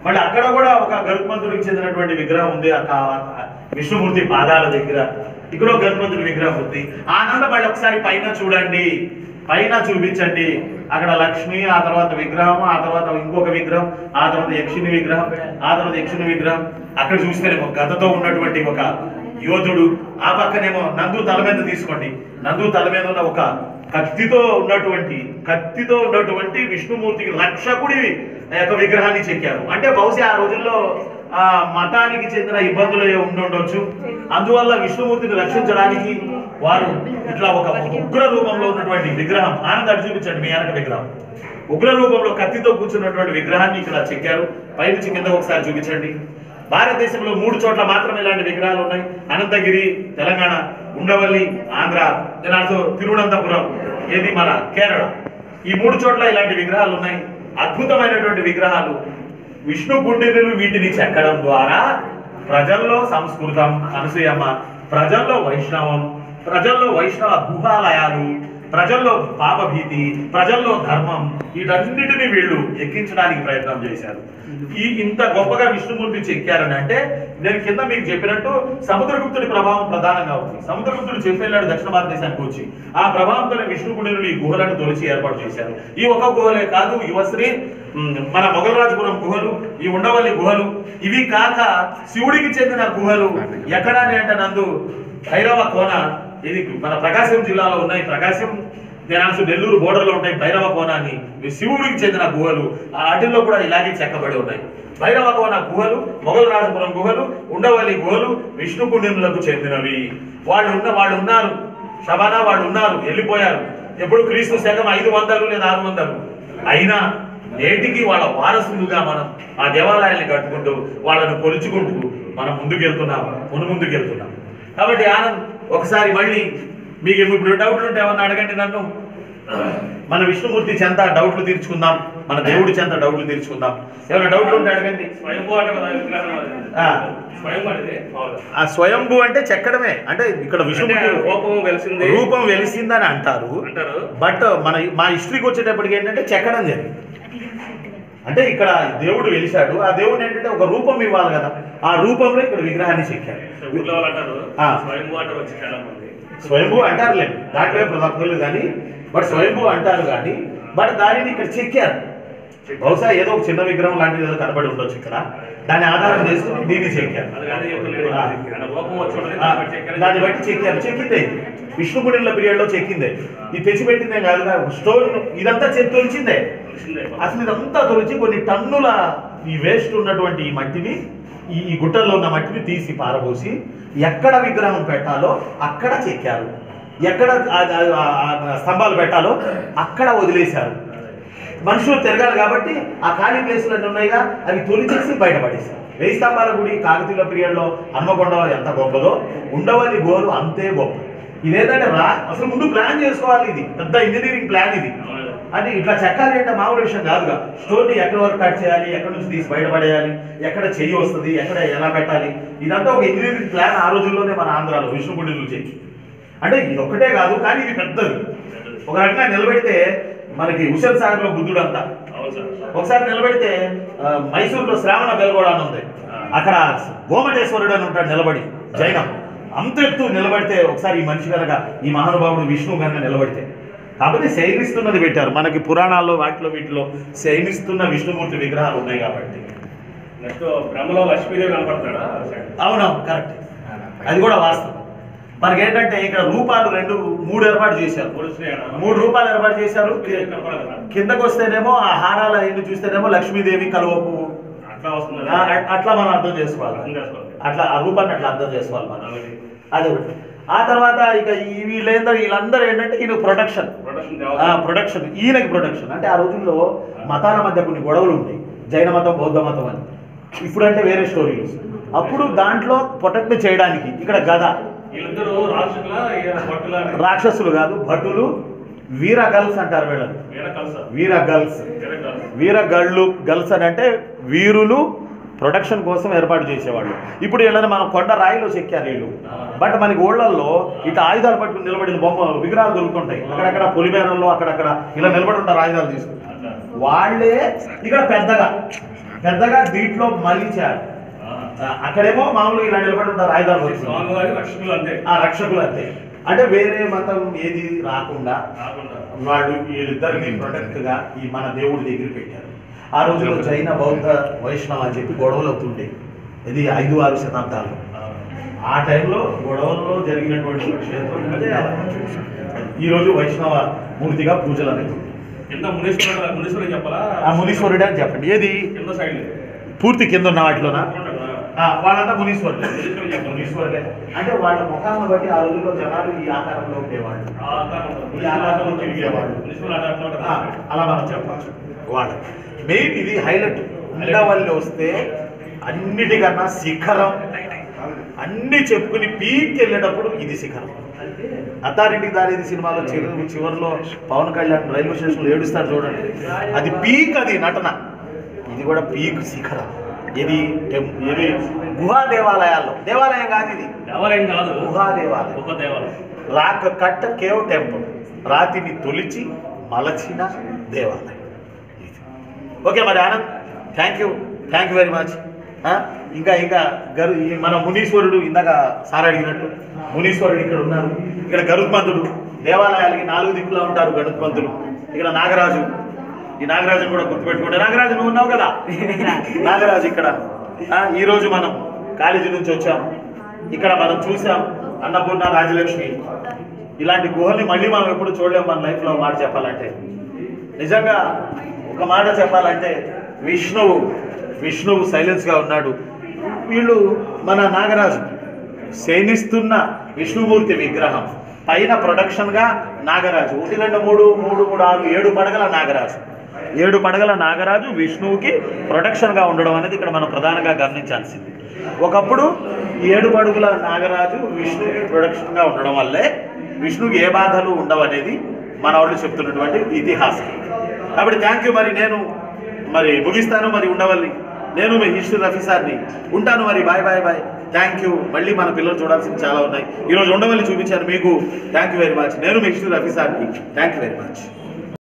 మళ్ళీ అక్కడ కూడా ఒక గరుత్మంతుడికి చెందినటువంటి విగ్రహం ఉంది ఆ కా- విష్ణుమూర్తి పాదాల దగ్గర ఇక్కడ ఒక గరుత్మంతుడి విగ్రహం ఉంది ఆనంద మళ్ళీ ఒకసారి పైన చూడండి పైన చూపించండి అక్కడ లక్ష్మి ఆ తర్వాత విగ్రహం ఆ తర్వాత ఇంకొక విగ్రహం ఆ తర్వాత యక్షిని విగ్రహం ఆ తర్వాత యక్షిని విగ్రహం అక్కడ చూస్తేనేమో గతతో ఉన్నటువంటి ఒక యోధుడు ఆ పక్కనేమో నందు తల మీద తీసుకోండి నందు తల మీద ఉన్న ఒక కత్తితో ఉన్నటువంటి కత్తితో ఉన్నటువంటి విష్ణుమూర్తికి రక్షకుడి యొక్క విగ్రహాన్ని చెక్కారు అంటే బహుశా ఆ రోజుల్లో ఆ మతానికి చెందిన ఇబ్బందులు ఏ ఉండి ఉండొచ్చు అందువల్ల విష్ణుమూర్తిని రక్షించడానికి వారు ఇట్లా ఒక ఉగ్ర రూపంలో ఉన్నటువంటి విగ్రహం ఆనంద అటు చూపించండి మీ వెనక విగ్రహం ఉగ్ర రూపంలో కత్తితో కూర్చున్నటువంటి విగ్రహాన్ని ఇక్కడ చెక్కారు పైనుంచి కింద ఒకసారి చూపించండి భారతదేశంలో మూడు చోట్ల మాత్రమే ఇలాంటి విగ్రహాలు ఉన్నాయి అనంతగిరి తెలంగాణ ఉండవల్లి ఆంధ్ర then also తిరువనంతపురం ఏది మన కేరళ ఈ మూడు చోట్ల ఇలాంటి విగ్రహాలు ఉన్నాయి అద్భుతమైనటువంటి విగ్రహాలు విష్ణు గుండెలు వీటిని చెక్కడం ద్వారా ప్రజల్లో సంస్కృతం అనసూయమ్మ ప్రజల్లో వైష్ణవం ప్రజల్లో వైష్ణవ గుహాలయాలు ప్రజల్లో పాపభీతి ప్రజల్లో ధర్మం వీటన్నిటిని వీళ్ళు ఎక్కించడానికి ప్రయత్నం చేశారు ఈ ఇంత గొప్పగా విష్ణుమూర్తి చెక్కారని అంటే నేను కింద మీకు చెప్పినట్టు సముద్రగుప్తుడి ప్రభావం ప్రధానంగా ఉంది సముద్రగుప్తుడు చెప్పేళ్ళాడు దక్షిణ భారతదేశానికి వచ్చి ఆ ప్రభావంతోనే విష్ణుగుడిని ఈ గుహలను తొలిచి ఏర్పాటు చేశారు ఈ ఒక గుహలే కాదు యువశ్రీ ఉమ్, మన మొగలరాజపురం గుహలు ఈ ఉండవల్లి గుహలు ఇవి కాక శివుడికి చెందిన గుహలు ఎక్కడ అని అంటే నందు భైరవ కోన ఇది మన ప్రకాశం జిల్లాలో ఉన్నాయి ప్రకాశం దేనాల్సి నెల్లూరు బోర్డర్లో ఉంటాయి భైరవ కోన అని ఇవి శివుడికి చెందిన గుహలు ఆ వాటిల్లో కూడా ఇలాగే చెక్కబడి ఉన్నాయి భైరవ కోన గుహలు మొగల్ రాజపురం గుహలు ఉండవల్లి గుహలు విష్ణు పుణ్యములకు చెందినవి వాళ్ళు ఉన్న వాళ్ళు ఉన్నారు శబానా వాళ్ళు ఉన్నారు వెళ్ళిపోయారు ఎప్పుడు క్రీస్తు శకం ఐదు వందలు లేదా ఆరు వందలు అయినా నేటికి వాళ్ళ వారసులుగా మనం ఆ దేవాలయాల్ని కట్టుకుంటూ వాళ్ళను కొలుచుకుంటూ మనం ముందుకెళ్తున్నాం మును ముందుకెళ్తున్నాం కాబట్టి ఆనంద్ ఒకసారి మళ్ళీ మీకు ఇప్పుడు డౌట్లు ఉంటే ఏమన్నా అడగండి నన్ను మన విష్ణుమూర్తి చెంత డౌట్లు తీర్చుకుందాం మన దేవుడి చెంత డౌట్లు తీర్చుకుందాం ఏమైనా డౌట్లు ఉంటే అడగండి స్వయంభూ అంటే కదా విగ్రహం అది. ఆ. స్వయం అనేది మామూలుగా. ఆ స్వయంభూ అంటే చెక్కడమే అంటే ఇక్కడ అంటే విష్ణుమూర్తి రూపం వెలిసింది రూపం వెలిసిందని అంటారు అంటారు బట్ మన మా హిస్టరీకి వచ్చేటప్పటికి ఏంటంటే చెక్కడం జరిగింది అంటే ఇక్కడ దేవుడు వెలిశాడు ఆ దేవుడు ఏంటంటే ఒక రూపం ఇవ్వాలి కదా ఆ రూపంలో ఇక్కడ విగ్రహాన్ని చెక్కారు ఊర్లో వాళ్ళు అంటారు ఆ. స్వయంభూ అంటారు వచ్చి చాలా మంది స్వయంభూ అంటారులేండి దాంట్లో ఏం తప్పులేదు కానీ బట్ స్వయంభూ అంటారు కానీ బట్ దానిని ఇక్కడ చెక్కారు బహుశా ఏదో ఒక చిన్న విగ్రహం లాంటిది ఏదో కనబడి ఉండొచ్చు ఇక్కడ దాన్ని ఆధారం చేసుకుని దీన్ని చెక్కారు అది కానీ చెప్తలేదు ఆ. ఆయన రూపం వచ్చి ఉన్నది ఆ, దాన్ని బట్టి చెక్కారు. దాన్ని బట్టి చెక్కారు చెక్కిందే ఇది. విష్ణుగుడిల పీరియడ్ లో చెక్కిందే ఇది తెచ్చిపెట్టిందే కాదుగా స్టోన్ ఇదంతా చె- తొలిచిందే తెలిసిందే. అసలు ఇదంతా తొలిచి కొన్ని టన్నుల ఈ వేస్ట్ ఉన్నటువంటి ఈ మట్టిని ఈ ఈ గుట్టల్లో ఉన్న మట్టిని తీసి పారబోసి ఎక్కడ విగ్రహం పెట్టాలో అక్కడ చెక్కారు ఎక్కడ ఆ- ఆ- ఆ- ఆ స్తంభాలు పెట్టాలో అక్కడ వదిలేశారు మనుషులు తిరగాలి కాబట్టి ఆ ఖాళీ ప్లేసులు అన్నీ ఉన్నాయిగా అవి తొలిచేసి బయటపడేశారు వెయ్యి స్తంభాల గుడి కాకతీయుల పీరియడ్లో హన్మకొండ ఎంత గొప్పదో ఉండవల్లి గోలు అంతే గొప్ప ఇదేంటంటే రా అసలు ముందు ప్లాన్ చేసుకోవాలి ఇది పెద్ద ఇంజనీరింగ్ ప్లాన్ ఇది అవును. అంటే ఇట్లా చెక్కాలి అంటే మామూలు విషయం కాదుగా స్టోన్ని ఎక్కడ వరకు కట్ చేయాలి ఎక్కడ నుంచి తీసి బయటపడేయాలి ఎక్కడ చెయ్యి వస్తుంది ఎక్కడ ఎలా పెట్టాలి ఇదంతా ఒక ఇంజనీరింగ్ ప్లాన్ ఆ రోజుల్లోనే మన ఆంధ్రాలో విష్ణుగుడి నుంచి అంటే ఇది ఒక్కటే కాదు కానీ ఇది పెద్దది ఒక రకంగా నిలబెడితే మనకి హుషన్ సాగర్ లో బుద్ధుడు అంతా అవును సార్ ఒకసారి నిలబెడితే ఆ, మైసూరులో శ్రావణ బెల్గోడ అని ఉంది అక్కడ గోమటేశ్వరుడు అని ఉంటాడు నిలబడి జైనం అంత ఎత్తు నిలబడితే ఒకసారి ఈ మనిషి కనుక ఈ మహానుభావుడు విష్ణువు కనుక నిలబడితే కాకపోతే శయనిస్తున్నది పెట్టారు మనకి పురాణాల్లో వాటిలో వీటిలో శయనిస్తున్న విష్ణుమూర్తి విగ్రహాలు ఉన్నాయి కాబట్టి నెక్స్ట్ బ్రహ్మలో లక్ష్మీదేవి కనపడతాడా అవునవును కరెక్ట్ అది కూడా వాస్తవం మనకి ఏంటంటే ఇక్కడ రూపాలు రెండు మూడు ఏర్పాటు చేశారు మూడు శ్రేయనా? మూడు రూపాలు ఏర్పాటు చేశారు లక్ష్మీదేవి కనపడదు కదా. కిందకు వస్తేనేమో ఆ హారాలు అవన్నీ చూస్తేనేమో లక్ష్మీదేవి కలువ పువ్వు అట్లా వస్తుంది ఆ, అట్- అట్లా మనం అర్థం చేసుకోవాలి అర్థం చేసుకోవాలి. అట్లా ఆ రూపాన్ని అట్లా అర్థం చేసుకోవాలి మనం అలాగే. అదే ఒకటి. ఆ తర్వాత ఇక ఈ వీళ్ళేందరూ వీళ్ళందరూ ఏంటంటే ఈయన ప్రొడక్షన్ ప్రొడక్షన్ ఆ దేవత. ప్రొడక్షన్ ఈయనకి ప్రొడక్షన్ అంటే ఆ రోజుల్లో మతాల మధ్య కొన్ని గొడవలు ఉన్నాయి జైన మతం బౌద్ధ మతం అని ఇప్పుడు అంటే వేరే స్టోరీలు అప్పుడు దాంట్లో ప్రొటెక్ట్ చేయడానికి ఇక్కడ గద వీళ్ళిద్దరూ రాక్షసుల ఈయన భట్టుల రాక్షసులు కాదు భటులు వీర గర్ల్స్ అంటారు వీళ్ళని వేరే కలుసా వీర గర్ల్స్ వేరే కలుసా వీర గళ్ళు గర్ల్స్ అని అంటే వీరులు ప్రొడక్షన్ కోసం ఏర్పాటు చేసేవాళ్ళు ఇప్పుడు వీళ్ళని మనం కొండ రాయిలో చెక్కారు వీళ్ళు బట్ మనకి ఊళ్ళల్లో ఇట్లా ఆయుధాలు పట్టుకుని నిలబడిన బొమ్మ విగ్రహాలు దొరుకుతుంటాయి అక్కడక్కడ పొలిమేరల్లో అక్కడక్కడ ఇలా నిలబడి ఉంటారు ఆయుధాలు తీసుకుని అట్లా వాళ్ళే ఇక్కడ పెద్దగా పెద్దగా దీంట్లో మలిచారు ఆ, అక్కడేమో మామూలుగా ఇలా నిలబడి ఉంటారు ఆయుధాలు పట్టుకుని. స్వామివారి రక్షకులు అంతే ఆ రక్షకులు అంతే అంటే వేరే మతం ఏది రాకుండా కాకుండా వాళ్ళు వీళ్ళిద్దరిని ప్రొటెక్ట్ గా ఈ మన దేవుడి దగ్గర పెట్టారు ఆ రోజుల్లో జైన బౌద్ధ వైష్ణవ అని చెప్పి గొడవలు అవుతుండే ఇది ఐదు ఆరు శతాబ్దాల్లో ఆ టైంలో గొడవల్లో జరిగినటువంటి క్షేత్రం అదే ఈ రోజు వైష్ణవ మూర్తిగా పూజలు అనేది కింద మునీశ్వరుడు మునీశ్వరుడు చెప్పాలా ఆ మునీశ్వరుడు అని చెప్పండి ఏది కింద సైడ్ పూర్తి కింద ఉన్న వాటిలోనా ఆ, వాళ్ళంతా మునీశ్వరులే మునీశ్వరుడు చెప్పండి మునీశ్వరులే అంటే వాళ్ళ ముఖాలను బట్టి ఆ రోజుల్లో జనాలు ఈ ఆకారంలో ఉండేవాళ్ళు ఆ ఆకారం ఉంటుంది. ఈ ఆకారంలో తిరిగేవాళ్ళు. మునీశ్వరుడు ఆట అట్లా ఆ, ఉంటుంది. అలా మనం చెప్పచ్చు వాళ్ళ మెయిన్ ఇది హైలైట్ ఉండవల్లి వస్తే అన్నిటికన్నా శిఖరం అన్ని చెప్పుకుని పీక్ వెళ్ళేటప్పుడు ఇది శిఖరం అత్తారింటికి దారేది సినిమాలో చివరి చివరిలో పవన్ కళ్యాణ్ రైల్వే స్టేషన్లో ఏడుస్తాడు చూడండి అది పీక్ అది నటన ఇది కూడా పీక్ శిఖరం ఇది టెం- ఇది గుహా దేవాలయాల్లో దేవాలయం కాదు ఇది దేవాలయం కాదు గుహా దేవాలయం ఒక దేవాలయం రాక కట్ట కేవ్ టెంపుల్ రాతిని తొలిచి మలచిన దేవాలయం ఇది. ఓకే మరి Anand thank you thank you very much ఇంకా ఇంకా గరు ఈ మన మునీశ్వరుడు ఇందాక సార్ అడిగినట్టు మునీశ్వరుడు ఇక్కడ ఉన్నారు ఇక్కడ గరుత్మంతుడు దేవాలయాలకి నాలుగు దిక్కులా ఉంటారు గరుత్మంతుడు ఇక్కడ నాగరాజు ఈ నాగరాజు కూడా గుర్తుపెట్టుకోండి నాగరాజు నువ్వు ఉన్నావు కదా నాగరాజు ఇక్కడ ఆ, ఈ రోజు మనం కాలేజీ నుంచి వచ్చాం ఇక్కడ మనం చూసాం అన్నపూర్ణ రాజలక్ష్మి ఇలాంటి గుహల్ని మళ్ళీ మనం ఎప్పుడు చూడలేము మన లైఫ్లో మాట చెప్పాలంటే నిజంగా ఒక మాట చెప్పాలంటే విష్ణువు విష్ణువు సైలెన్స్గా ఉన్నాడు వీళ్ళు మన నాగరాజు శయనిస్తున్న విష్ణుమూర్తి విగ్రహం పైన ప్రొడక్షన్గా నాగరాజు ఒకటి రెండు మూడు మూడు మూడు ఆరు ఏడు పడగల నాగరాజు ఏడు పడగల నాగరాజు విష్ణువుకి ప్రొటెక్షన్గా ఉండడం అనేది ఇక్కడ మనం ప్రధానంగా గమనించాల్సింది ఒకప్పుడు ఈ ఏడు పడుగుల నాగరాజు విష్ణువుకి ప్రొటెక్షన్గా ఉండడం వల్లే విష్ణువుకి ఏ బాధలు ఉండవనేది మన వాళ్ళు చెప్తున్నటువంటి ఇతిహాసం కాబట్టి థ్యాంక్ యూ మరి నేను మరి ముగిస్తాను మరి ఉండవల్లి నేను మీ హిస్టరీ రఫీ సార్ని ఉంటాను మరి bye bye bye thank you మళ్ళీ మన పిల్లలు చూడాల్సింది చాలా ఉన్నాయి ఈరోజు ఉండవల్లి చూపించాను మీకు థ్యాంక్ యూ వెరీ మచ్ నేను మీ హిస్టరీ రఫీ సార్ని థ్యాంక్ యూ వెరీ మచ్